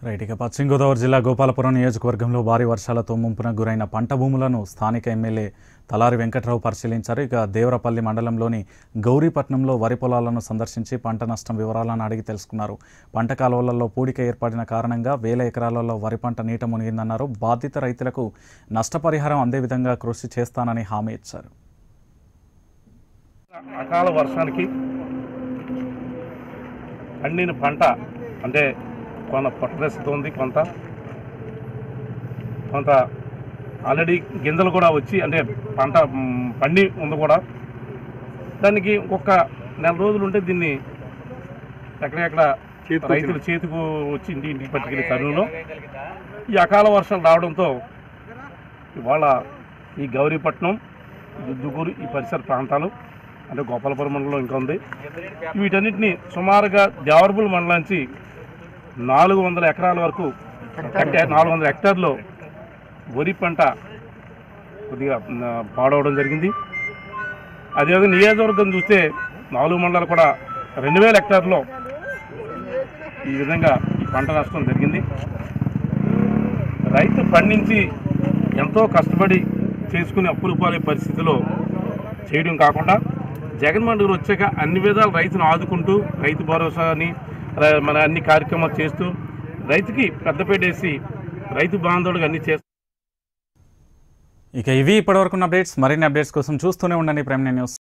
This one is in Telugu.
రైట్ ఇక పశ్చిమ గోదావరి జిల్లా గోపాలపురం నియోజకవర్గంలో భారీ వర్షాలతో ముంపున గురైన పంట భూములను స్థానిక ఎమ్మెల్యే తలారి వెంకట్రావు పరిశీలించారు ఇక దేవరపల్లి మండలంలోని గౌరీపట్నంలో వరి పొలాలను సందర్శించి పంట నష్టం వివరాలను అడిగి తెలుసుకున్నారు పంట కాలువలలో పూడిక ఏర్పడిన కారణంగా వేల ఎకరాలలో వరి పంట నీట మునిగిందన్నారు బాధిత రైతులకు నష్టపరిహారం అందే విధంగా కృషి చేస్తానని హామీ ఇచ్చారు అకాల వర్షానికి పండిన పంట అంటే కొంత పొట్టదశతో ఉంది కొంత కొంత ఆల్రెడీ గింజలు కూడా వచ్చి అంటే పంట మ్, పండి ఉంది కూడా దానికి ఒక్క నెల రోజులు ఉంటే దీన్ని ఎక్కడెక్కడ రైతుల చేతికి వచ్చి ఇంటి ఇంటికి పట్టుకెళ్ళే తరుణంలో ఈ అకాల వర్షాలు రావడంతో ఇవాళ ఈ గౌరీపట్నం దుద్దుకూరు ఈ పరిసర ప్రాంతాలు అంటే గోపాలపురం మండలం ఇంకా ఉంది వీటన్నిటిని సుమారుగా దేవరపుల్ మండలం నుంచి నాలుగు వందల ఎకరాల వరకు హెక్టార్ నాలుగు వందల హెక్టార్లో వరి పంట కొద్దిగా ఆ, పాడవడం జరిగింది అదేవిధంగా నియోజకవర్గం చూస్తే నాలుగు మండలాలు కూడా రెండు వేల హెక్టార్లో ఈ విధంగా ఈ పంట నష్టం జరిగింది రైతు పండించి ఎంతో కష్టపడి చేసుకుని అప్పులు పాలే పరిస్థితిలో చేయడం కాకుండా జగన్మోహన్ గారు వచ్చాక అన్ని విధాలు రైతును ఆదుకుంటూ రైతు భరోసా అని ర- మన అన్ని కార్యక్రమాలు చేస్తూ రైతుకి పెద్దపేట వేసి రైతు బాంధవుడిగా అన్ని చేస్తూ ఇక ఇవి ఇప్పటివరకు అప్డేట్స్ మరిన్ని అప్డేట్స్ కోసం చూస్తూనే ఉండండి ప్రైమ్ న్యూస్